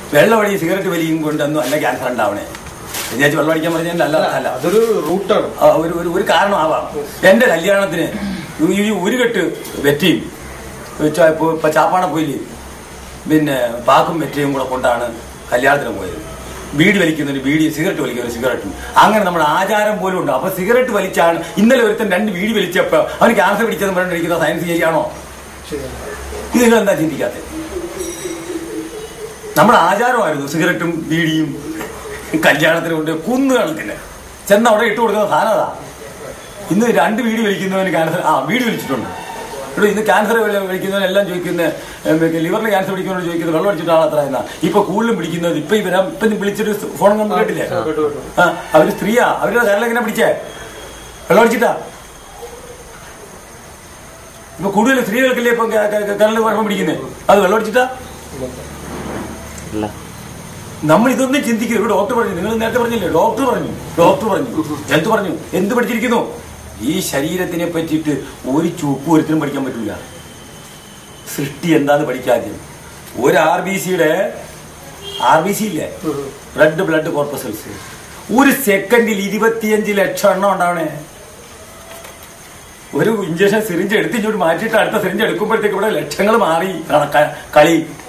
വെള്ളമടി cigarette വലിയും കൊണ്ടൊന്നും അല്ല cancer ഉണ്ടാവണേ വിചാരിച്ച് വെള്ളം അടിക്കാൻ പറഞ്ഞാൽ അല്ല അല്ല അതൊരു റൂട്ടാണ് ആ, ഒരു ഒരു ഒരു കാരണമാവാം എന്റെ കല്യാണത്തിന് ഈ ഈ ഒരു കെട്ട് വെറ്റിയും ച- ഇപ്പൊ ഇപ്പൊ ചാപ്പാണപ്പൊയില് പിന്നെ പാക്കും വെറ്റിയും കൂടെ കൊണ്ടാണ് കല്യാണത്തിന് പോയത് ബീഡി വലിക്കുന്നതിന് ബീഡി സിഗരറ്റ് വലിക്കുന്നതിന് സിഗരറ്റും അങ്ങനെ നമ്മുടെ ആചാരം പോലും ഉണ്ട് അപ്പൊ സിഗരറ്റ് വലിച്ചാണ് ഇന്നലെ ഒരുത്തൻ രണ്ട് ബീഡി വലിച്ചപ്പോ അവന് ക്യാൻസർ പിടിച്ചെന്ന് പറഞ്ഞിരിക്കുന്ന സയൻസ് ശരിയാണോ ഇത് നിങ്ങൾ എന്താ ചിന്തിക്കാത്തത് നമ്മുടെ ആചാരമായിരുന്നു സിഗരറ്റും ബീഡിയും കല്യാണത്തിന് കൊണ്ട് കുന്നു കണക്കിന് ചെന്ന് അവിടെ ഇട്ട് കൊടുക്കുന്ന സാധനം അതാ ഇന്ന് രണ്ട് വീട് വലിക്കുന്നവന് ക്യാൻസർ ആ വീട് വലിച്ചിട്ടുണ്ട് എടോ ഇന്ന് ക്യാൻസർ വലിക്കുന്നവനെല്ലാം ചോദിക്കുന്ന ലിവറിൽ ക്യാൻസർ പിടിക്കുന്നവർ ചോദിക്കുന്നത് വെള്ളം അടിച്ചിട്ടാണ് അത്ര എന്നാ ഇപ്പൊ കൂടുതലും പിടിക്കുന്നത് ഇപ്പൊ ഇവരാ ഇപ്പൊ നീ വിളിച്ചിട്ട് ഫോൺ നമ്പർ കേട്ടില്ലേ കേട്ടു, കേട്ടു. ആ അവര് സ്ത്രീയാ അവരുടെ കരൾ എങ്ങനെ പിടിച്ചേ വെള്ളം അടിച്ചിട്ടാ ഇപ്പൊ കൂടുതൽ സ്ത്രീകൾക്കല്ലേ ഇപ്പൊ കരളിൽ കുഴപ്പം പിടിക്കുന്നത് അത് വെള്ളം അടിച്ചിട്ടാ ഇല്ല നമ്മൾ ഇതൊന്നും ചിന്തിക്കുക ഒരു ഡോക്ടർ പറഞ്ഞു നിങ്ങൾ നേരത്തെ പറഞ്ഞില്ലേ ഡോക്ടർ പറഞ്ഞു ഡോക്ടർ പറഞ്ഞു എന്ത് പറഞ്ഞു എന്ത് പഠിച്ചിരിക്കുന്നു ഈ ശരീരത്തിനെ പറ്റിയിട്ട് ഒരു ചുപ്പ് ഒരുത്തിനും പഠിക്കാൻ പറ്റൂല സൃഷ്ടി എന്താന്ന് പഠിക്കാദ്യം ഒരു ആർ ബി സിയുടെ ആർ ബി സി ഇല്ലേ റെഡ് ബ്ലഡ് കോർപ്പസൽസ് ഒരു സെക്കൻഡിൽ ഇരുപത്തിയഞ്ച് ലക്ഷം എണ്ണം ഉണ്ടാവണേ ഒരു ഇഞ്ചക്ഷൻ സിറിഞ്ച് എടുത്ത് ഇങ്ങോട്ട് മാറ്റിയിട്ട് അടുത്ത സിറിഞ്ച് എടുക്കുമ്പോഴത്തേക്ക് ഇവിടെ ലക്ഷങ്ങൾ മാറി കണക്ക കളി